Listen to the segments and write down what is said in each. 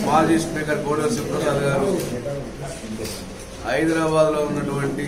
మాజీ స్పీకర్ కోడెల శివప్రసాద్ గారు హైదరాబాద్ లో ఉన్నటువంటి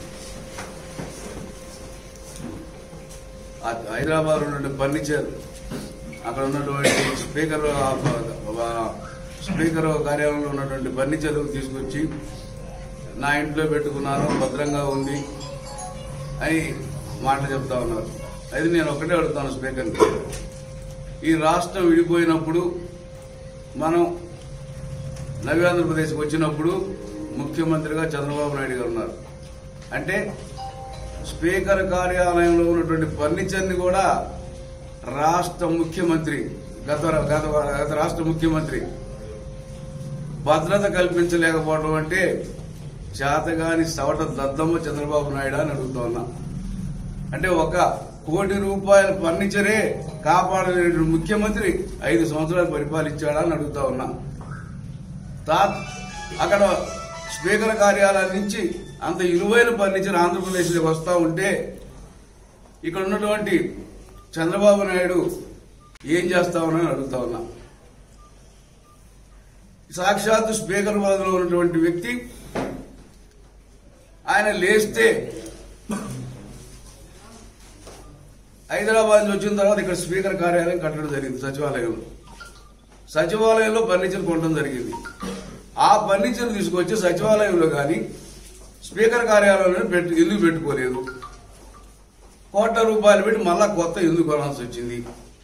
ఆ హైదరాబాద్ లో ఉన్నటువంటి ఫర్నిచర్ అక్కడ ఉన్నటువంటి స్పీకర్ ఆ, స్పీకర్ కార్యాలయంలో ఉన్నటువంటి ఫర్నిచర్ తీసుకొచ్చి నా ఇంట్లో పెట్టుకున్నాను భద్రంగా ఉంది అని మాటలు చెప్తా ఉన్నారు అది నేను ఒకటే అడుగుతాను స్పీకర్ని ఈ రాష్ట్రం విడిపోయినప్పుడు మనం నవ్య ఆంధ్రప్రదేశ్కి వచ్చినప్పుడు ముఖ్యమంత్రిగా చంద్రబాబు నాయుడు గారు ఉన్నారు అంటే స్పీకర్ కార్యాలయంలో ఉన్నటువంటి ఫర్నిచర్ని కూడా రాష్ట్ర ముఖ్యమంత్రి గత గత గత రాష్ట్ర ముఖ్యమంత్రి భద్రత కల్పించలేకపోవడం అంటే చేతగాని సవట దద్దమ్మ చంద్రబాబు నాయుడు అని అడుగుతా ఉన్నా అంటే ఒక కోటి రూపాయల ఫర్నిచరే కాపాడలేని ముఖ్యమంత్రి ఐదు సంవత్సరాలు పరిపాలించాడా అని అడుగుతా ఉన్నా తా అక్కడ స్పీకర్ కార్యాలయం నుంచి అంత విలువైన ఫర్నిచర్ ఆంధ్రప్రదేశ్లోకి వస్తూ ఉంటే ఇక్కడ ఉన్నటువంటి చంద్రబాబు నాయుడు ఏం చేస్తా ఉన్నాని అడుగుతా ఉన్నా సాక్షాత్తు స్పీకర్ పదవిలో ఉన్నటువంటి వ్యక్తి ఆయన లేస్తే హైదరాబాద్ నుంచి వచ్చిన తర్వాత ఇక్కడ స్పీకర్ కార్యాలయం కట్టడం జరిగింది సచివాలయంలో సచివాలయంలో ఫర్నిచర్ కొనడం జరిగింది ఆ ఫర్నిచర్ తీసుకొచ్చి సచివాలయంలో కానీ స్పీకర్ కార్యాలయంలో పెట్టు ఎందుకు పెట్టుకోలేదు కోట్ల రూపాయలు పెట్టి మళ్ళా కొత్త ఎందుకు కొనాల్సి వచ్చింది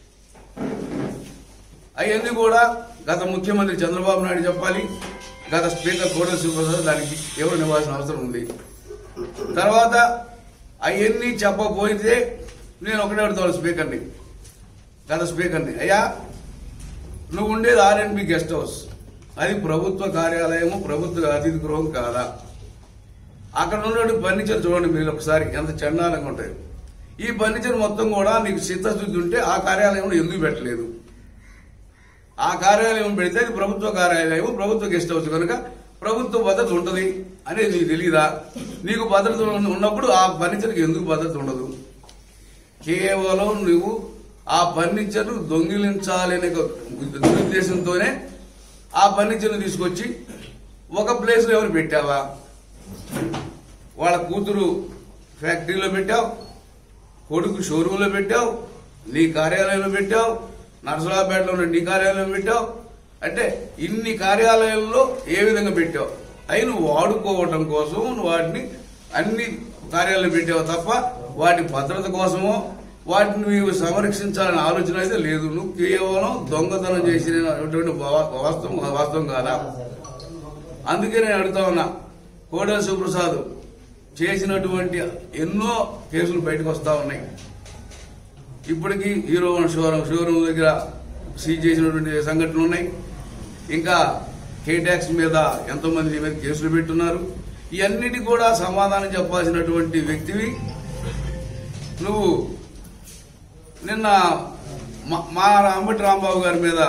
అవన్నీ కూడా గత ముఖ్యమంత్రి చంద్రబాబు నాయుడు చెప్పాలి గత స్పీకర్ కోట శివప్రసాద్ దానికి ఎవరు ఇవ్వాల్సిన అవసరం ఉంది తర్వాత అవన్నీ చెప్పకపోతే నేను ఒకటే అడుగుతాను స్పీకర్ని గత స్పీకర్ని అయ్యా నువ్వు ఉండేది ఆర్ఎన్బి గెస్ట్ హౌస్ అది ప్రభుత్వ కార్యాలయము ప్రభుత్వ అతిథి గృహం కాదా అక్కడ ఉన్నటువంటి ఫర్నిచర్ చూడండి మీరు ఒకసారి ఎంత చండాలంగా ఉంటాయి ఈ ఫర్నిచర్ మొత్తం కూడా నీకు చిత్తశుద్ధి ఉంటే ఆ కార్యాలయంలో ఎందుకు పెట్టలేదు ఆ కార్యాలయం పెడితే అది ప్రభుత్వ కార్యాలయం ప్రభుత్వ గెస్ట్ హౌస్ కనుక ప్రభుత్వ భద్రత ఉంటుంది అనేది నీకు తెలియదా నీకు భద్రత ఉన్న- ఉన్నప్పుడు ఆ ఫర్నిచర్కి ఎందుకు భద్రత ఉండదు కేవలం నువ్వు ఆ ఫర్నిచర్ దొంగిలించాలనే ఒక దురుద్దేశంతోనే ఆ ఫర్నిచర్ని తీసుకొచ్చి ఒక ప్లేస్లో ఎవరు పెట్టావా వాళ్ళ కూతురు ఫ్యాక్టరీలో పెట్టావు కొడుకు షోరూంలో పెట్టావు నీ కార్యాలయంలో పెట్టావు నర్సరాపేటలో ఉన్న నీ కార్యాలయం పెట్టావు అంటే ఇన్ని కార్యాలయాల్లో ఏ విధంగా పెట్టావు అవి నువ్వు వాడుకోవటం కోసం నువ్వు వాటిని అన్ని కార్యాలయాలు పెట్టావు తప్ప వాటి భద్రత కోసమో వాటిని నువ్వు సంరక్షించాలనే ఆలోచన అయితే లేదు నువ్వు కేవలం దొంగతనం చేసినటువంటి వా- వాస్తవం వాస్తవం కాదా అందుకే నేను అడుగుతా ఉన్నా కోడెల శివప్రసాద్ చేసినటువంటి ఎన్నో కేసులు బయటకు వస్తా ఉన్నాయి ఇప్పటికీ హీరో వన్ షోరూమ్ షోరూమ్ దగ్గర సీజ్ చేసినటువంటి సంఘటనలు ఉన్నాయి ఇంకా కేటాక్స్ మీద ఎంతో మంది మీద కేసులు పెట్టున్నారు ఇవన్నిటి కూడా సమాధానం చెప్పాల్సినటువంటి వ్యక్తివి నువ్వు నిన్న మా- మా అంబటి రాంబాబు గారి మీద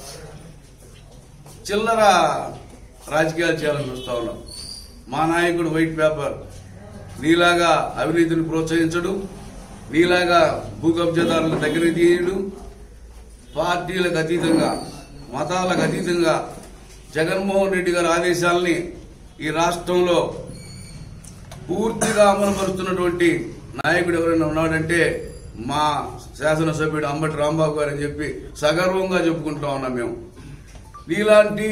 చిల్లర రాజకీయాలు చేయాలని చూస్తా ఉన్నాం మా నాయకుడు వైట్ పేపర్ నీలాగా అవినీతిని ప్రోత్సహించడు నీలాగా భూ కబ్జాదారుల దగ్గరికి తీయడు పార్టీలకు అతీతంగా మతాలకు అతీతంగా జగన్మోహన్ రెడ్డి గారి ఆదేశాలని ఈ రాష్ట్రంలో పూర్తిగా అమలుపరుస్తున్నటువంటి నాయకుడు ఎవరైనా ఉన్నాడంటే మా శాసనసభ్యుడు అంబటి రాంబాబు గారు అని చెప్పి సగర్వంగా చెప్పుకుంటా ఉన్నాం మేము నీలాంటి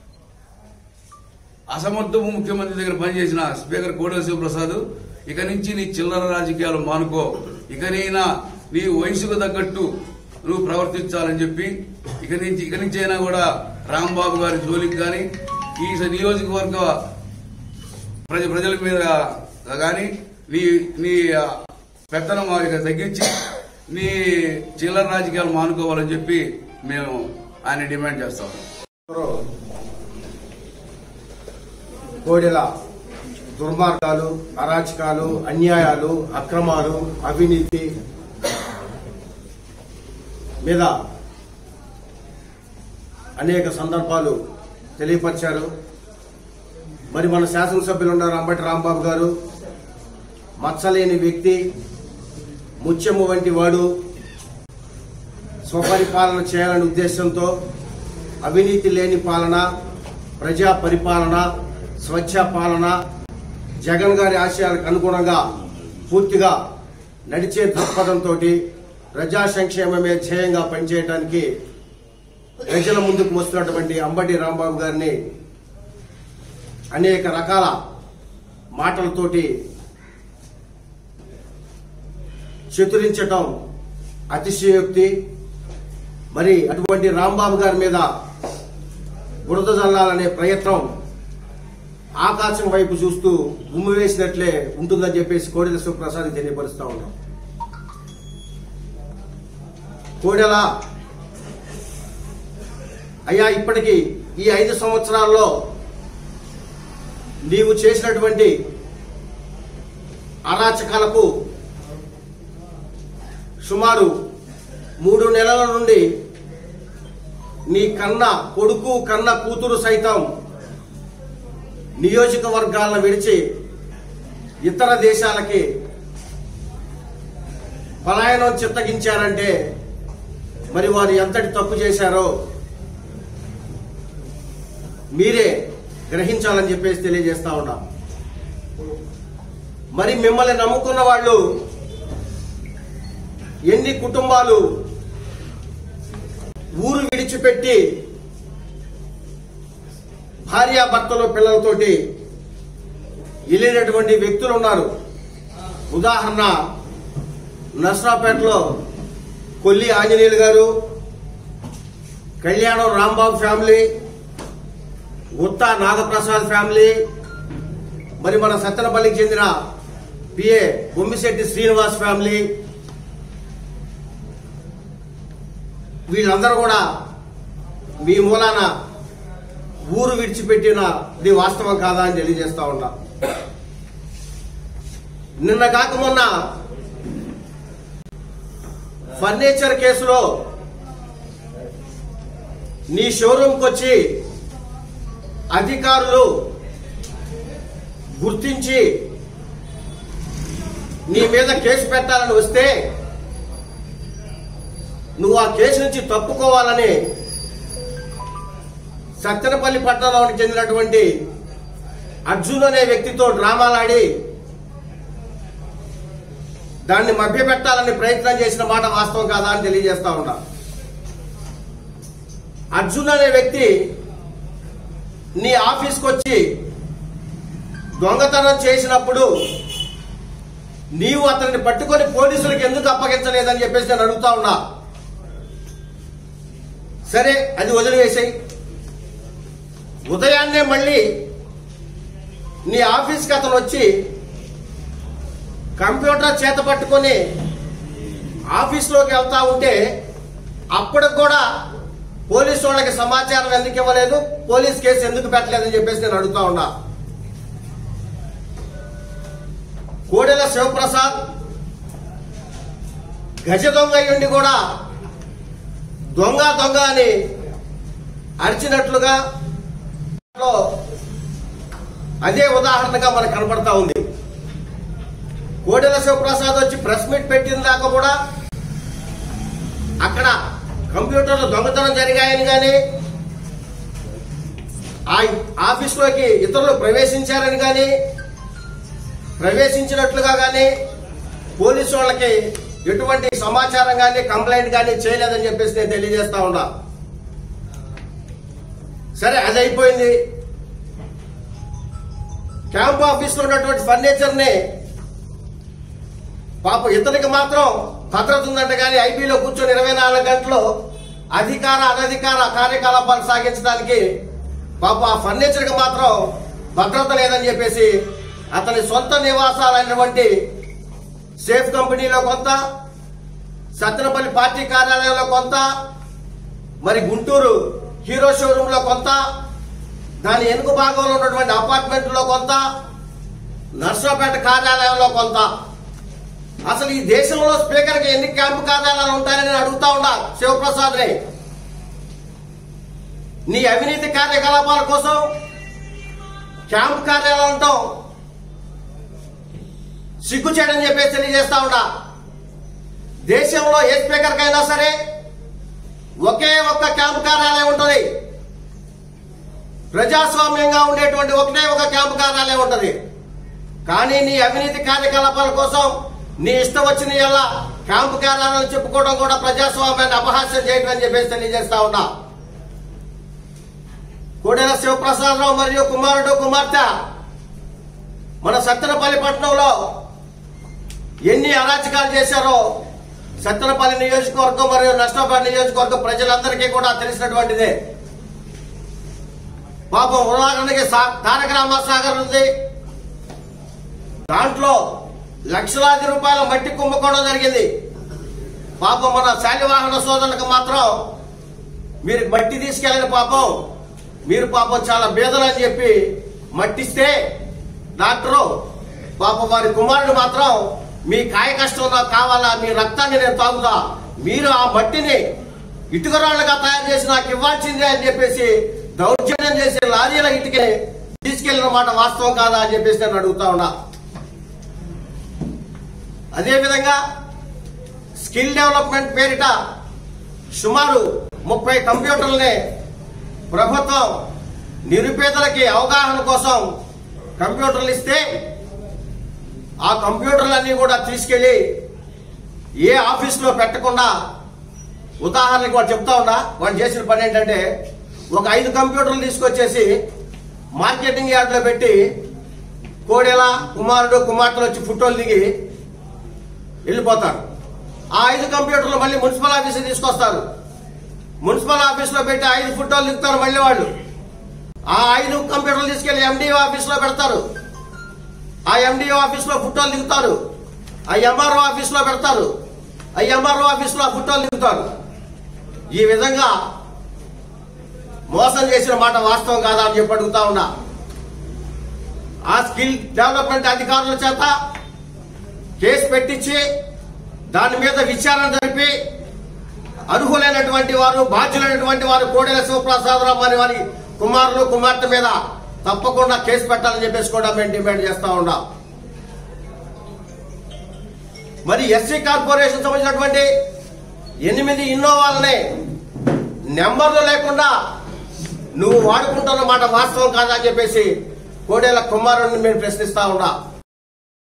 అసమర్థపు ముఖ్యమంత్రి దగ్గర పనిచేసిన స్పీకర్ కోడెల శివప్రసాద్ ఇక నుంచి నీ చిల్లర రాజకీయాలు మానుకో ఇకనైనా నీ వయసుకు తగ్గట్టు నువ్వు ప్రవర్తించాలని చెప్పి ఇక నుంచి ఇక నుంచి అయినా కూడా రాంబాబు గారి జోలికి కానీ ఈ నియోజకవర్గ ప్రజ ప్రజల మీద కానీ నీ నీ పెత్తనం ఇక తగ్గించి నీ చిల్లర రాజకీయాలు మానుకోవాలని చెప్పి మేము ఆయన డిమాండ్ చేస్తాం కోడెల దుర్మార్గాలు అరాచకాలు అన్యాయాలు అక్రమాలు అవినీతి మీద అనేక సందర్భాలు తెలియపరిచారు మరి మన శాసనసభ్యులు ఉన్నారు అంబటి రాంబాబు గారు మచ్చలేని వ్యక్తి ముత్యము వంటి వాడు స్వపరిపాలన చేయాలనే ఉద్దేశంతో అవినీతి లేని పాలన ప్రజా పరిపాలన స్వచ్ఛ పాలన జగన్ గారి ఆశయాలకు అనుగుణంగా పూర్తిగా నడిచే దృక్పథంతో ప్రజా సంక్షేమమే ధ్యేయంగా పనిచేయడానికి ప్రజల ముందుకు వస్తున్నటువంటి అంబటి రాంబాబు గారిని అనేక రకాల మాటలతోటి చతురించటం అతిశయోక్తి మరి అటువంటి రాంబాబు గారి మీద బురద జల్లాలనే ప్రయత్నం ఆకాశం వైపు చూస్తూ ఉమ్మి వేసినట్లే ఉంటుందని చెప్పేసి కోడెల శివప్రసాద్ తెలియపరుస్తా ఉన్నాం కోడెల అయ్యా ఇప్పటికీ ఈ ఐదు సంవత్సరాల్లో నీవు చేసినటువంటి అరాచకాలకు సుమారు మూడు నెలల నుండి నీ కన్న కొడుకు కన్న కూతురు సైతం నియోజకవర్గాలను విడిచి ఇతర దేశాలకి పలాయనం చిత్తగించారంటే మరి వారు ఎంతటి తప్పు చేశారో మీరే గ్రహించాలని చెప్పేసి తెలియజేస్తా ఉన్నాం మరి మిమ్మల్ని నమ్ముకున్న వాళ్ళు ఎన్ని కుటుంబాలు ఊరు విడిచిపెట్టి భార్యాభర్తలు పిల్లలతోటి వెళ్ళినటువంటి వ్యక్తులు ఉన్నారు ఉదాహరణ నస్రాపేటలో కొల్లి ఆంజనేయులు గారు కళ్యాణం రాంబాబు ఫ్యామిలీ గుత్తా నాగప్రసాద్ ఫ్యామిలీ మరి మన సత్తెనపల్లికి చెందిన పిఏ బొమ్మిశెట్టి శ్రీనివాస్ ఫ్యామిలీ వీళ్ళందరూ కూడా మీ మూలాన ఊరు విడిచిపెట్టినది వాస్తవం కాదా అని తెలియజేస్తా ఉన్నా నిన్న కాక మొన్న ఫర్నిచర్ కేసులో నీ షోరూంకి వచ్చి అధికారులు గుర్తించి నీ మీద కేసు పెట్టాలని వస్తే నువ్వు ఆ కేసు నుంచి తప్పుకోవాలని సత్తెనపల్లి పట్టణంలోకి చెందినటువంటి అర్జున్ అనే వ్యక్తితో డ్రామాలాడి దాన్ని మభ్యపెట్టాలని ప్రయత్నం చేసిన మాట వాస్తవం కాదా అని తెలియజేస్తా ఉన్నా అర్జున్ అనే వ్యక్తి నీ ఆఫీస్కి వచ్చి దొంగతనం చేసినప్పుడు నీవు అతన్ని పట్టుకొని పోలీసులకు ఎందుకు అప్పగించలేదని చెప్పేసి నేను అడుగుతా ఉన్నా సరే అది వదిలివేసాయి ఉదయాన్నే మళ్ళీ నీ ఆఫీస్కి అతను వచ్చి కంప్యూటర్ చేత పట్టుకొని ఆఫీస్లోకి వెళ్తా ఉంటే అప్పటికి కూడా పోలీసు వాళ్ళకి సమాచారం ఎందుకు ఇవ్వలేదు పోలీస్ కేసు ఎందుకు పెట్టలేదని చెప్పేసి నేను అడుగుతా ఉన్నా కోడెల శివప్రసాద్ గజ దొంగ అయ్యుండి కూడా దొంగ దొంగ అని అరిచినట్లుగా లో అదే ఉదాహరణగా మనకు కనపడతా ఉంది కోడెల శివప్రసాద్ వచ్చి ప్రెస్ మీట్ పెట్టిన దాకా కూడా అక్కడ కంప్యూటర్లో దొంగతనం జరిగాయని కానీ ఆ ఆఫీస్లోకి ఇతరులు ప్రవేశించారని కానీ ప్రవేశించినట్లుగా కానీ పోలీసు వాళ్ళకి ఎటువంటి సమాచారం కానీ కంప్లైంట్ కానీ చేయలేదని చెప్పేసి నేను తెలియజేస్తా ఉన్నా సరే అది అయిపోయింది క్యాంప్ ఆఫీస్ లో ఉన్నటువంటి ఫర్నిచర్ ని పాప ఇతనికి మాత్రం భద్రత ఉందంట కానీ ఐపీలో కూర్చొని ఇరవై నాలుగు గంటలు అధికార అనధికార కార్యకలాపాలు సాగించడానికి పాప ఆ ఫర్నిచర్ కి మాత్రం భద్రత లేదని చెప్పేసి అతని సొంత నివాసాలైనటువంటి సేఫ్ కంపెనీలో కొంత సత్తెనపల్లి పార్టీ కార్యాలయంలో కొంత మరి గుంటూరు హీరో షోరూమ్ లో కొంత దాని వెనుక భాగంలో ఉన్నటువంటి అపార్ట్మెంట్ లో కొంత నర్సరాపేట కార్యాలయంలో కొంత అసలు ఈ దేశంలో స్పీకర్ కి ఎన్ని క్యాంపు కార్యాలయాలు ఉంటాయని నేను అడుగుతా ఉన్నా శివప్రసాద్ ని నీ అవినీతి కార్యకలాపాల కోసం క్యాంపు కార్యాలయం ఉంటాం సిగ్గు చేయడం చెప్పేసి తెలియజేస్తా ఉన్నా దేశంలో ఏ స్పీకర్ కైనా సరే ఒకే ఒక్క క్యాంపు కార్యాలయం ఉంటుంది ప్రజాస్వామ్యంగా ఉండేటువంటి ఒకటే ఒక క్యాంపు కార్యాలయం ఉంటది కానీ నీ అవినీతి కార్యకలాపాల కోసం నీ ఇష్టం వచ్చిన ఎలా క్యాంపు కార్యాలయాలు చెప్పుకోవడం కూడా ప్రజాస్వామ్యాన్ని అపహాస్యం చేయడం అని చెప్పేసి తెలియజేస్తా ఉన్నా కోడెల శివప్రసాదరావు మరియు కుమారుడు కుమార్తె మన సత్తెనపల్లి పట్టణంలో ఎన్ని అరాచకాలు చేశారో సత్తెనపల్లి నియోజకవర్గం మరియు నష్టపల్లి నియోజకవర్గం ప్రజలందరికీ కూడా తెలిసినటువంటిదే పాపం ఉదాహరణకి సా- తారక రామసాగర్ ఉంది దాంట్లో లక్షలాది రూపాయల మట్టి కుంభకోణం జరిగింది పాపం మన శాలివాహన సోదరులకు మాత్రం మీరు మట్టి తీసుకెళ్ళని పాపం మీరు పాపం చాలా బేదలు అని చెప్పి మట్టిస్తే డాక్టరు పాపం వారి కుమారుడు మాత్రం మీ కాయ కష్టం నాకు కావాలా మీ రక్తాన్ని నేను తాగుతా మీరు ఆ మట్టిని ఇటుకరాళ్ళగా తయారు చేసి నాకు ఇవ్వాల్సిందే అని చెప్పేసి దౌర్జన్యం చేసి లారీల ఇటుకని తీసుకెళ్లిన మాట వాస్తవం కాదా అని చెప్పేసి నేను అడుగుతా ఉన్నా అదేవిధంగా స్కిల్ డెవలప్మెంట్ పేరిట సుమారు ముప్పై కంప్యూటర్లని ప్రభుత్వం నిరుపేదలకి అవగాహన కోసం కంప్యూటర్లు ఇస్తే ఆ కంప్యూటర్లన్నీ కూడా తీసుకెళ్లి ఏ ఆఫీసులో పెట్టకుండా ఉదాహరణకి వాడు చెప్తా ఉన్నా వాడు చేసిన పని ఏంటంటే ఒక ఐదు కంప్యూటర్లు తీసుకొచ్చేసి మార్కెటింగ్ యార్డ్లో పెట్టి కోడెల కుమారుడు కుమార్తెలు వచ్చి ఫోటోలు దిగి వెళ్ళిపోతారు ఆ ఐదు కంప్యూటర్లు మళ్ళీ మున్సిపల్ ఆఫీస్ తీసుకొస్తారు మున్సిపల్ ఆఫీస్ లో పెట్టి ఐదు ఫోటోలు దిగుతారు మళ్ళీ వాళ్ళు ఆ ఐదు కంప్యూటర్లు తీసుకెళ్లి ఎండిఓ ఆఫీస్ లో పెడతారు ఆ ఎండిఓ ఆఫీస్ లో ఫోటోలు దిగుతారు ఆ ఎంఆర్ఓ ఆఫీస్ లో పెడతారు ఆ ఎంఆర్ఓ ఆఫీస్ లో ఫోటోలు దిగుతారు ఈ విధంగా మోసం చేసిన మాట వాస్తవం కాదా అని చెప్పి అడుగుతా ఉన్నా ఆ స్కిల్ డెవలప్మెంట్ అధికారుల చేత కేసు పెట్టించి దాని మీద విచారణ జరిపి అర్హులైనటువంటి వారు బాధ్యులైనటువంటి వారు కోడెల శివప్రసాదరావు మరి వారి కుమారులు కుమార్తె మీద తప్పకుండా కేసు పెట్టాలని చెప్పేసి కూడా మేము డిమాండ్ చేస్తా ఉన్నాం మరి ఎస్సీ కార్పొరేషన్ సంబంధించినటువంటి ఎనిమిది ఇన్నోవాలని నెంబర్లు లేకుండా నువ్వు వాడుకుంటున్న మాట వాస్తవం కాదా అని చెప్పేసి కోడేల కుమారుడిని మేము ప్రశ్నిస్తా ఉన్నా